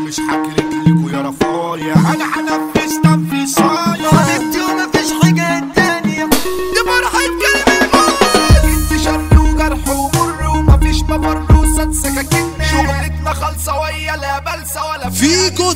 مش حكرت ليكوا يا رفايا انا هنفذ تنفيذ صايع حبيبتي ومفيش حاجة تانية دي مرحب كلمة انت شر وجرح ومر ومفيش مفر وصد سكاكين شغلتنا خالصة ويا لا بلسة ولا فيكو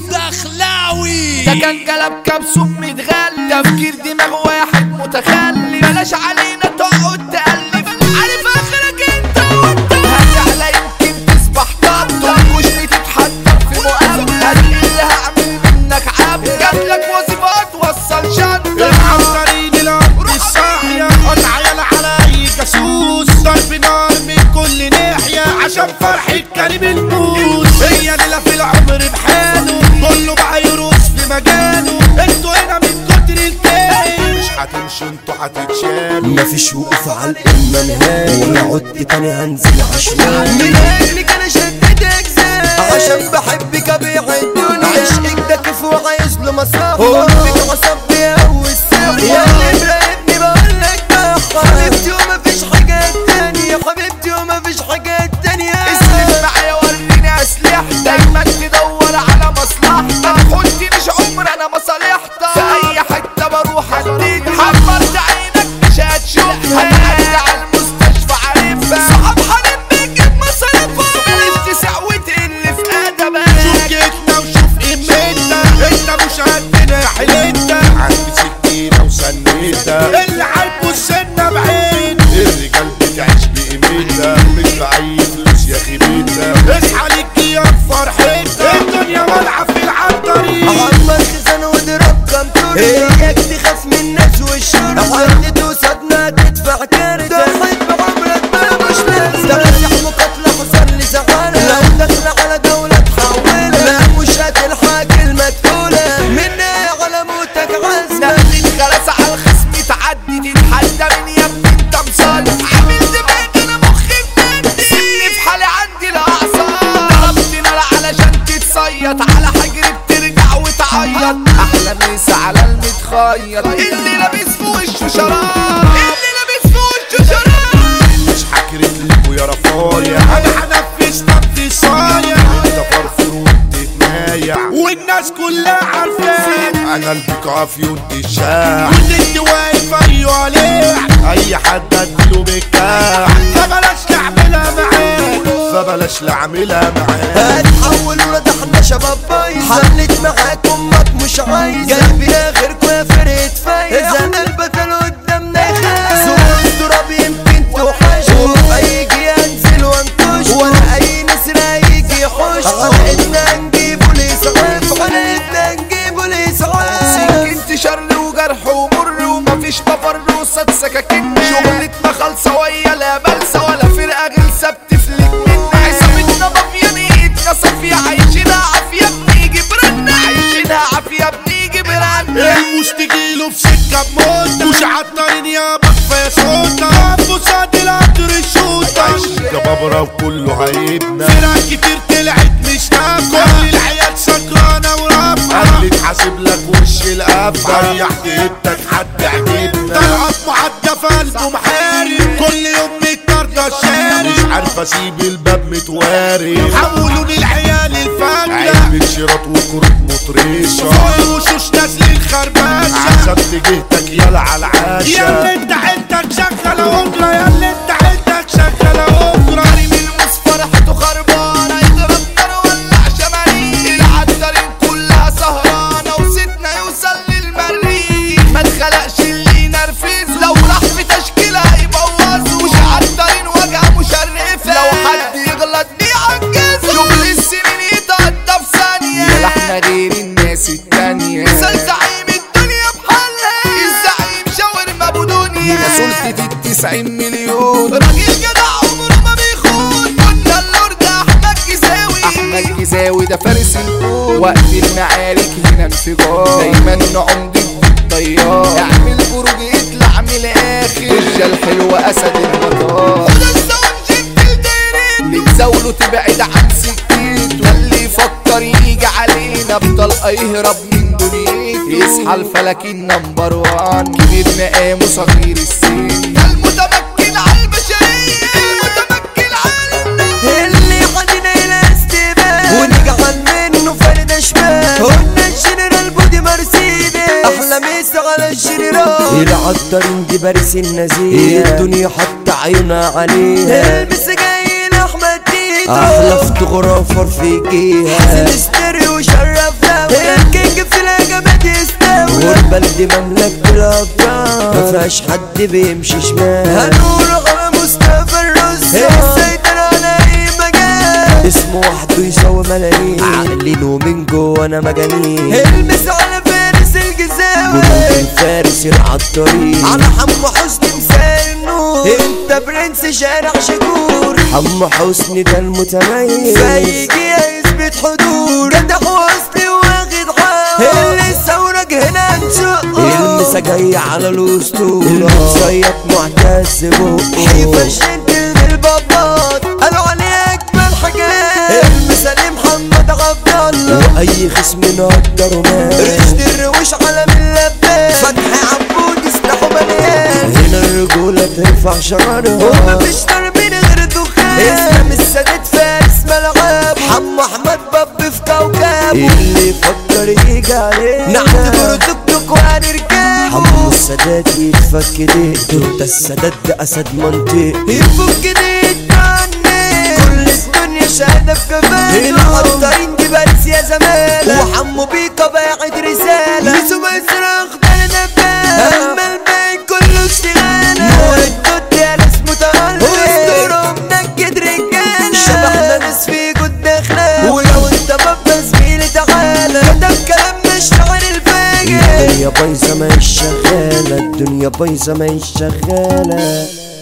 الدخلاوي ده كان كلام كبسوم متغلي تفكير دماغ واحد متخلي بلاش علينا تقعد تألف عارف اخرك انت وانت هتعلى يمكن تصبح طب مش بتتحدى في مقابلة اللي هعمل منك عبد جاتلك وظيفة توصل شنطة العصارين الارض الصاحية قطع يلا على اي جاسوس ضرب نار من كل ناحية عشان فرحة كريم الموس هي ليلة في العمر بحاله كله بقى يروس في مجاله انتوا هنا من كتر الكيل مش هتمشوا انتوا هتتشالوا مفيش وقوف على الأمة نهائي ولا عدت تاني هنزل عشوائي من أجلك أنا شديت أجزاء عشان بحبك أبيع الدنيا عشقك ده كيف وعايز له مصاف قلبك عصبي أول ساعة يا اللي مراقبني بقول لك حبيبتي ومفيش حاجة تانية حبيبتي ومفيش حاجة تانية اسلم معايا وريني اسلحة دايما تدور على مصلحة ما تحطنيش عمر انا مصالحتك في اي حتة بروح اديك حمرت عينك مش هتشوفها هتعدي على المستشفى عارفها صحاب هنبيك بمصاريفها بلاش تسع وتقل في ادبك شوف جيتنا وشوف قيمتنا انت مش قدنا يا حلتنا عندي سكينة وسنيتها اللي هيبص لنا بعين الرجال بتعيش بقيمتها مش بأي فلوس يا خيبتها اصحى ليك يا فرحتها الدنيا والعة في العطارين عمر خزان وضرب كام تورته اياك تخاف من الناس والشرطة عدت وصدنا تدفع كارثة ضحيت بعمرك ما مش لازم ترجع مقاتلة حصل لي زعانة لو داخلة على دولة تحولها لا مش هتلحق كلمة تقولها مني على موتك عزمة نقلت خلاص على الخصم تعدي تتحدى من يا ابني انت مصالح عامل دماغ انا مخي مندي سني في حالي عندي الاعصاب ضربت نار علشان تتصيط على حجري بترجع وتعيط احلى مسا على المتخيط اللي لابس في وشه شراب اللي لابس في وشه شراب مش حكرت ليكوا يا رفايا انا هنفذ تنفيذ صايع انت فرفور وبتتمايع والناس كلها عارفاك انا البيك وانت الشاع واللي واقف ايوه عليه اي حد اديله بكاح فبلاش نعملها معاك فبلاش نعملها معاك هتحول ولاد احنا شباب بايظ حلت معاك امك مش عايز قلبي اخركوا يا فرقة فايزة احنا البطل قدامنا يخاف سوق التراب يمكن توحش هيجي انزل وانكش ولا اي نسر هيجي يحوش حلقتنا نجيبه لاسعاف حلقتنا نجيبه لاسعاف سكنت شر وجرح ومر ومفيش مفر وصد سكاكين شغلتنا خالصة ويا لا بلسة ولا فرقة غلسة بتفلت منا عصابتنا ضفياني اتنصفية عايشينها عافية بنيجي برنا عايشينها عافية بنيجي برنا الموس تجيله في سكة بموتة مش عطارين يا بطفى يا صوتة بوسات القطر الشوطة يا بابرا وكله هيبنا فرق كتير طلعت مش نافعة كل العيال سكرانة ورافعة قال حاسب لك وش القفة ريحت ايدك حد عجبنا طلعت معدة في قلبه محارب كل يوم متطردة الشارع مش عارف اسيب الباب متواري حولوني العيال الفجرة علبة شراط وكروت مطرشة فوق الوشوش نازلين خرباشة عشان جهتك يلا على العاشة يا اللي انت عيلتك شغالة أجرة يا اللي انت عيلتك شغالة أجرة كريم الموس فرحته خربانة يضرب نار ولع شماريخ العطارين كلها سهرانة وستنا يوصل للمريخ ما اتخلقش اللي ينرفز لو راح في تشكيلة هيبوظ مش عطارين واجهة مشرفة لو حد يغلط بيعجزه شغل السنين يتقضى في ثانية لا احنا غير الناس التانية مثال زعيم الدنيا بحالها الزعيم شاورما ابو دنيا هنا سلطة التسعين مليون راجل جدع عمره ما بيخون قلنا اللورد احمد جزاوي احمد جزاوي ده فارس الكون وقت المعارك هنا انفجار دايما نعوم ضد الطيار اعمل بروج اطلع من الاخر الرجال حلوة اسد المطار خد الزون جبت الدايرين نتزاوله تبعد عن سكته اللي يفكر يجي علينا بطلقة يهرب من دنيته يصحى الفلك النمبر وان كبير مقامه صغير السن المتمكن على البشرية المتمكن على الناس اللي خدنا الى استبان ونجعل منه فرد العطارين دي باريس النزيه الدنيا حط عيونها عليها البس جاي لاحمد تيتو احلى فوتوغرافر في جيها سنستري وشرف دولة الكينج في الهجمات يستولى والبلد مملكة الابطال مفيهاش حد بيمشي شمال هنقول على مصطفى الرزة السيطرة على اي مجال اسمه وحده يساوي ملايين عاملينه من جوه انا مجانين المس على فارس الجزاوي جنود الفارس العطارين على حمو حسني مثال النور انت برنس شارع شكور حمو حسني ده المتميز فيجي يثبت حضور جدع واصلي واخد حق اللي الثورة هنا نشقه المسا جاي على الاسطورة المصيط معتز بقه حيفا الجنتل بالبابات قالوا عليه اجمل حاجات المسا محمد عبد الله واي خصم نقدره مات رشد الروش على من لباس فتحي عبود سلاحه مليان هنا الرجولة ترفع شعرها ومفيش ضرب من غير دخان اسلام السادات فارس ملعب حمو احمد باب في كوكب اللي يفكر يجي عليه نعتبره توك توك وهنركبه حمو السادات يتفك دقته ده السادات ده اسد منطقه يفك دقته كل الدنيا شاهدة في كفاية العطارين دي باريس يا زمالة وحمو بيكا باعت رسالة يسو مصر اخضر نبات اما الباقي كله اشتغالة نور الدود يا ناس متألق واسطورة منجد رجالة شبحنا ناس في جود داخلة ولو انت بابا زميلي تعالى كتب كلام مش شعر الفاجر الدنيا بايظة ما هيش شغالة الدنيا بايظة ما هيش شغالة